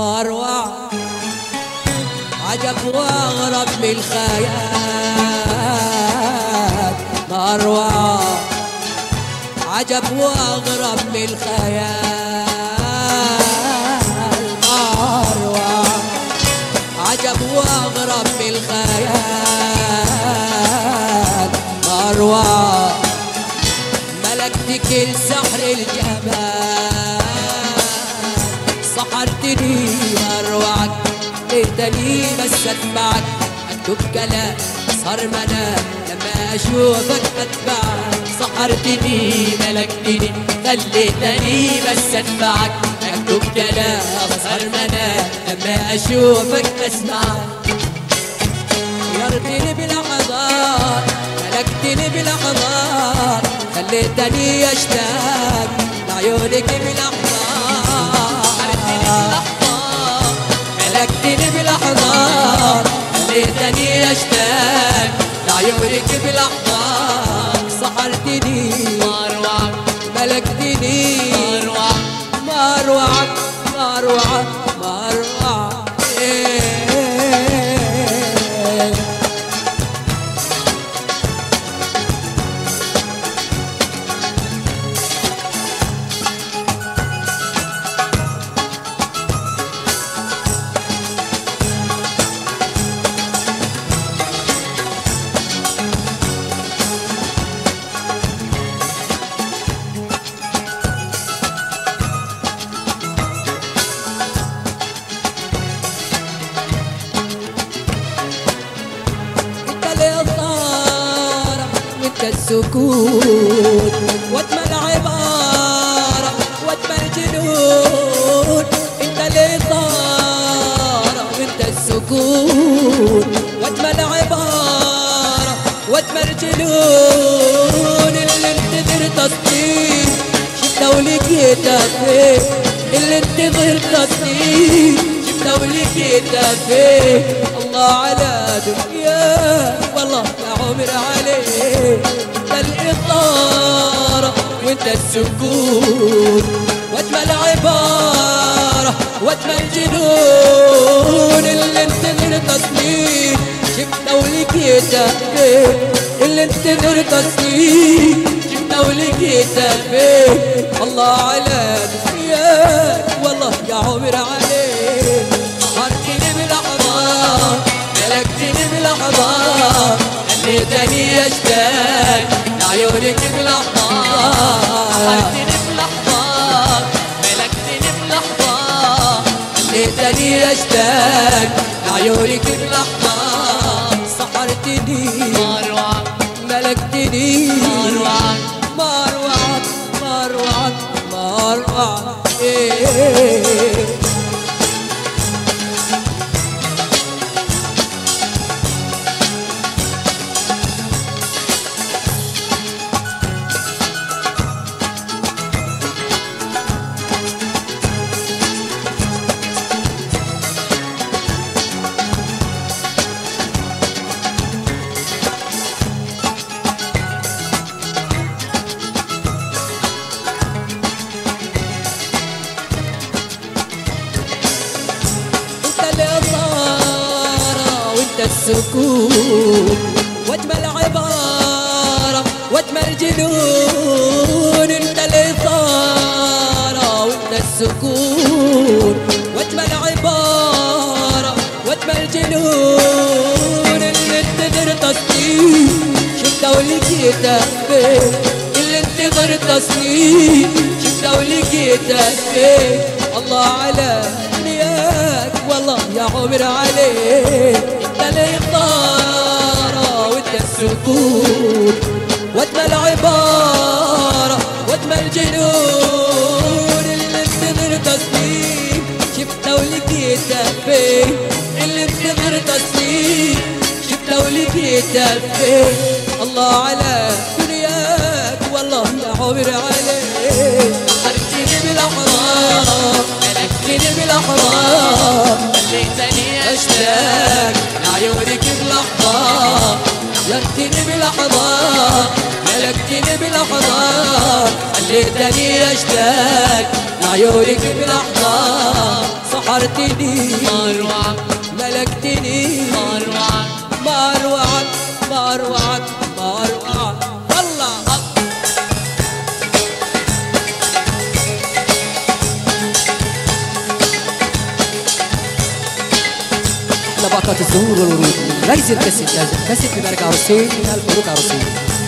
ما أروع عجب وأغرب من الخيال ما أروع عجب وأغرب من الخيال ما أروع عجب وأغرب من الخيال ما أروع ملكتك السحر الجمال سحرتني أروعك اهدني بس أتبعك أكتب كلام صار منام لما أشوفك أتبعك سحرتني ملكتني خليتني بس أتبعك أكتب كلام صار منام لما أشوفك أسمعك غيرتني بلحظات ملكتني بلحظات خليتني اشتاق لعيونك بلحظات ملكتني بلحظات خليتني اشتاق لعيونك بلحظات سحرتني مروعك ملكتني مروعك ما اروعك ما اروعك ما اروعك إيه. انت الاثارة وانت السكون واتم العبارة واتم الجنون انت الاثارة وانت السكون واتم العبارة واتم الجنون اللي انتظر تصديق شفنا ولقيتها فين اللي انتظر تصديق شفنا ولقيتها فين الله على دنيا والله يا عمر عليك انت الاثارة وانت السكون واجمل عبارة واجمل جنون اللي انتظر تصميم شفنا ولقيتها فين اللي انتظر تصميم شفنا ولقيتها فين الله على دنياك والله يا عمر عليك سهرتني بلحظات ملكتني بلحظات خليتني اشتاق لعيونك بلحظات سحرتني بلحظات ملكتني بلحظات خليتني اشتاق لعيونك بلحظات سحرتني مروعك ملكتني مروعك مروعك مروعك مروعك إيه انت الاثارة وانت السكون واجمل عبارة واجمل جنون انت الاثارة وانت السكون واجمل عبارة واجمل جنون اللي انتظر تصديق شفت ولقيتها فين اللي انتظر تصديق شفت ولقيتها فين الله على دنياك والله يا عمر عليك انت الاثارة وانت السكون واتم العبارة واتم الجنون اللي انتظر تصديق شفت ولقيتها فين اللي انتظر تصديق شفت ولقيتها فين الله على دنياك والله يا عمر عليك سحرتني بلحظات ملكتني بلحظات خليتني اشتاق لعيونك بلحظات غيرتني بلحظات ملكتني بلحظات خليتني اشتاق لعيونك بلحظات سحرتني مروعك ملكتني مروعك مروعك مروعك مروعك الله احلى باقات الزهور والورود ركز الكاسيت لازم كاسيت ببارك عروسين من الف مبروك عروسين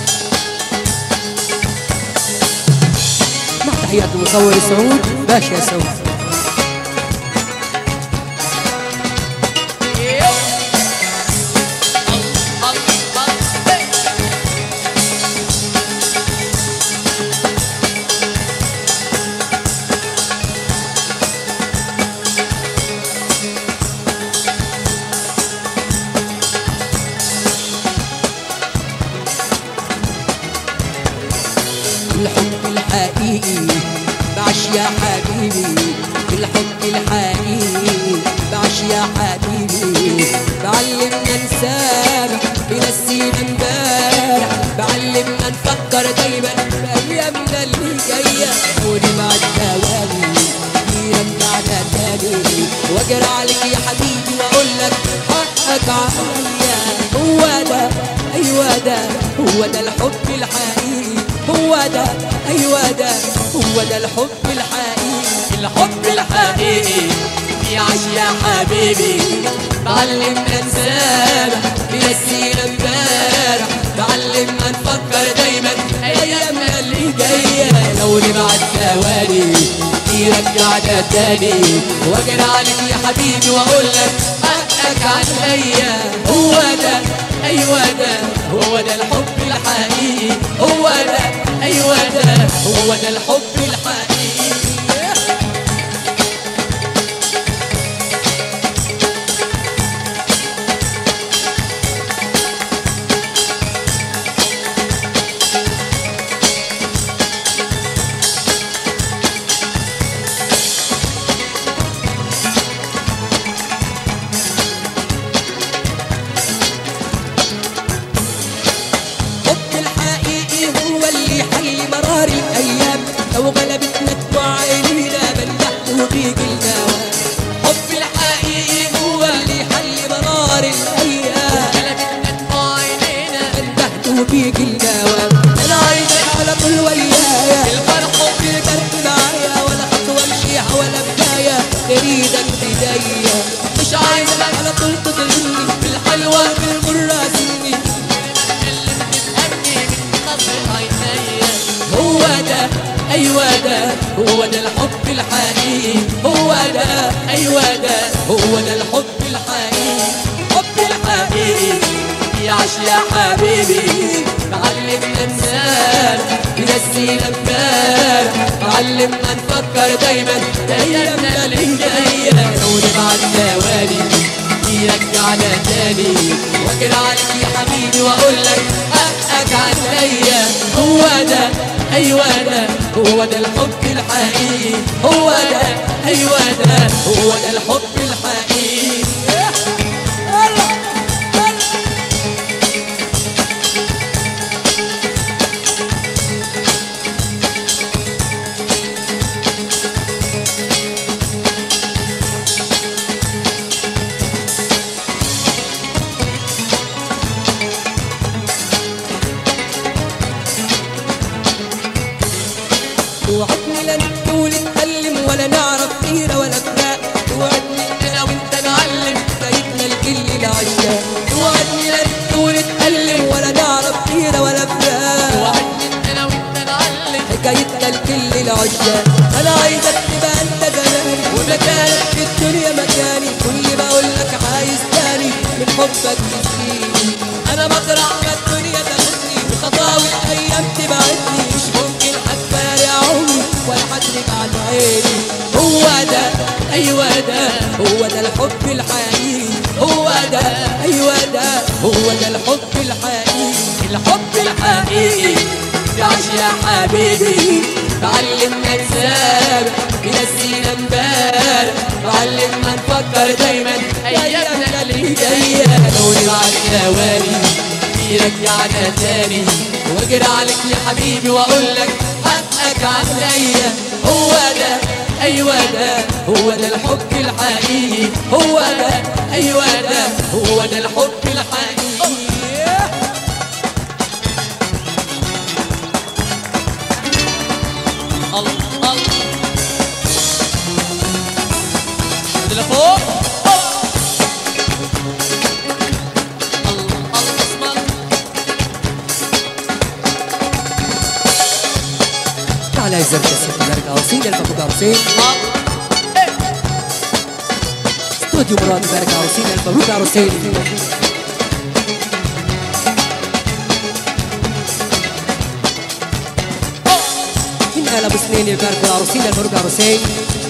مع تحيات المصور سعود باشا يا سعود الحب الحقيقي بعش يا حبيبي الحب الحقيقي بعش يا حبيبي بعلمنا نسامح بنسينا امبارح بعلمنا نفكر دايما بايامنا اللي جايه ونبعد ثواني يرجعنا تاني واجري عليك يا حبيبي واقول لك حقك عليا هو ده ايوه ده هو ده الحب الحقيقي هو ده ايوه ده هو ده الحب الحقيقي الحب الحقيقي يعيش يا حبيبي تعلمنا نسامح بنسينا امبارح تعلمنا نفكر دايما ايامنا اللي جايه لو نبعد ثواني يرجعنا تاني واجري عليك يا حبيبي واقول لك حقك عليا هو ده ايوه ده هو ده الحب الحقيقي هو ده ايوه ده هو ده الحب الحقيقي الحب الحقيقي هو اللي يحيي مرار الايام لو غلبتنا دموع عينينا بنحته بيك الجواب الحب الحقيقي هو اللي يحيي مرار الايام غلبتنا دموع عينينا بنحته بيك الجواب انا عايزك على طول ويايا الفرح في برد معايا ولا خطوه امشيها ولا بدايه تريدك بدايه مش عايزك على طول تضلني بالحلوة بالمره سني اللي بتتأني من نظر عينيا هو ده ايوه ده هو ده الحب الحقيقي هو ده ايوه ده هو ده الحب الحقيقي الحب الحقيقي يعيش يا حبيبي تعلمنا نسال نسينا امبارح تعلمنا نفكر دايما ايامنا اللي جايه لو نبعد ثواني يرجعنا تاني واجري عليك يا حبيبي واقول لك حقك عليا هو ده ايوه ده هو ده الحب الحقيقي هو ده ايوه ده هو ده الحب الحقيقي توعدني لا نقول نتكلم ولا نعرف سيره ولا فراق توعدني انا وانت نعلم سيدنا الكل العشاق توعدني لا نقول نتكلم ولا نعرف سيره ولا فراق وعدني انا وانت نعلم حكايتنا لكل العشاق انا عايزك تبقى انت زماني ومكانك في الدنيا مكاني كل ما اقول لك عايز تاني من حبك تسقيني انا مطرح ما الدنيا تاخدني بخطاوي الايام تبعدني مش ممكن هتفارق عمري ولا هترجع عن عيني هو ده ايوه ده هو ده الحب الحقيقي هو ده ايوه ده هو ده الحب الحقيقي الحب الحقيقي تعيش يا حبيبي تعلمنا نسابح نسينا امبارح تعلمنا نفكر دايما ايامنا اللي جايه لو نبعد ثواني يرجعنا تاني واجري عليك يا حبيبي واقول لك حقك عليا هو ده ايوه ده هو ده الحب الحقيقي هو ده ايوه ده هو ده الحب الحقيقي الله الله اللي فوق الله الله اسمع تعالى يا زلمه ست بارك عروسين الف مبروك عروسين استوديو مراد بارك عروسين الف مبروك عروسين من آل ابو سنين يبارك العروسين الف مبروك عروسين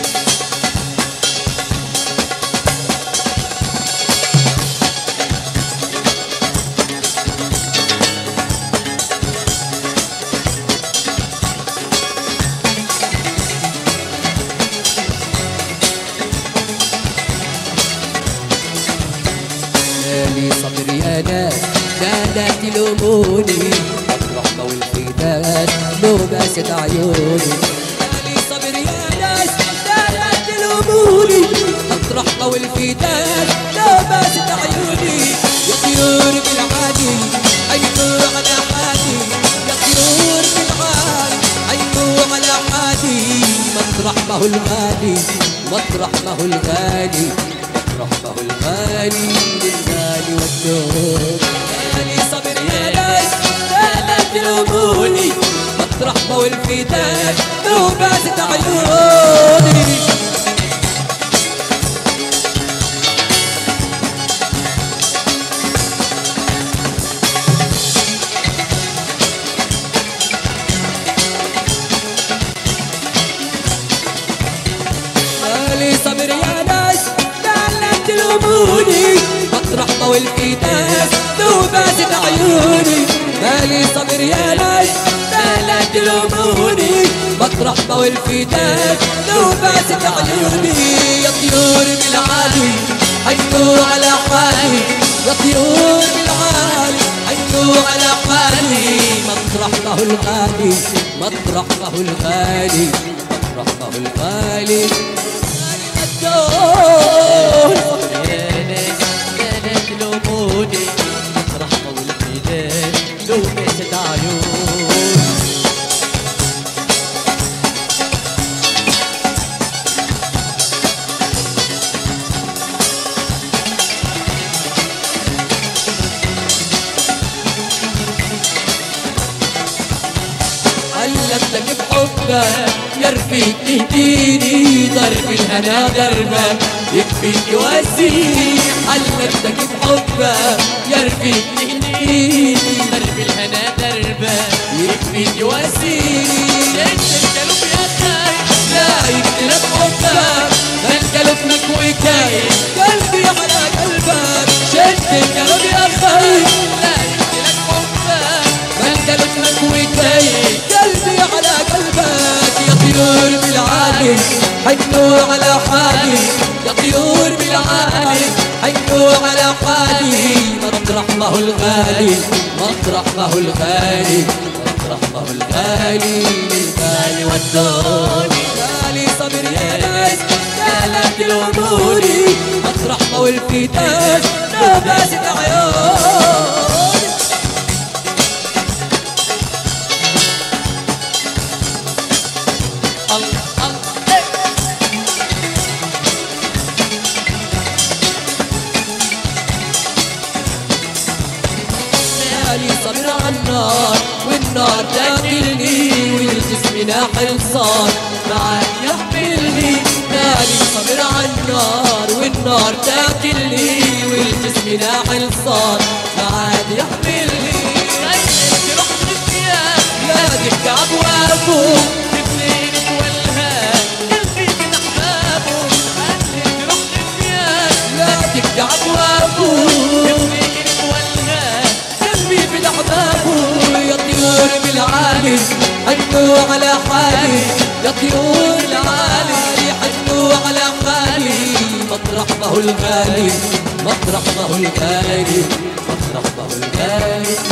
مالي صبري انا لا لا تلوموني الرحمة والفداء لباسة عيوني مالي صبري انا لا لا تلوموني الرحمة والفداء لباسة عيوني يا طيور بالعادي عينوا على حالي يا طيور بالعادي عينوا على حالي مطرح ما هو الغالي مطرح ما هو الغالي رحمه الغالي للغالي والدور غالي صبر يا ناس لا لا تلوموني مطرح ما هو الفداء نوبات عيوني مالي صبر يا ناس لا لا تلوموني مطرح ما والفداء نوبات عيوني مالي صبر يا ناس لا لا تلوموني مطرح ما والفداء نوبات عيوني يا طيور بالعالي حيوا على حالي يا طيور بالعالي حيوا على حالي مطرح ما هو الغالي مطرح ما هو الغالي مطرح ما هو الغالي الدور يا ناس يا ناس تلوموني الرحمة والفداء لباسة عيون علمتك بحبك يرفيك تهديني ضرب الهنا ضربك يكفيك يواسيني علمتك بحبك يرفيك تهديني درب الهنا دربة يكفيك يواسيني انت القلب يا خايف لا يكترك حبك من قلبك وكايف قلبي على قلبك شد القلب يا خايف لا يمكنك حبك من قلبك وكايف قلبي على قلبك يا طيور بالعالي حنوا على حالي يا طيور بالعالي حنوا على حالي مطرح ما هو الغالي مطرح ما هو الغالي مطرح ما هو الغالي الغالي والدار غالي صبر يا ناس لا لا تلوموني مطرح ما هو الفتاة نباسة عيون الله الله مالي صبر على النار والنار تاكلني والجسم ناحل صار معاك يحملني مالي صبر على النار والنار تاكلني والجسم ناحل صار معاك يحملني انت رحت الثياب لا تكعب وافوق تبنينك والهاب قلبي من احبابه انت رحت الثياب لا تكعب وافوق تبنينك والهاب قلبي في احبابه يا طيور بالعالي حنوا على حالي يا طيور بالعالي حنوا على حالي مطرح ما هو الغالي مطرح ما هو الغالي مطرح ما هو الغالي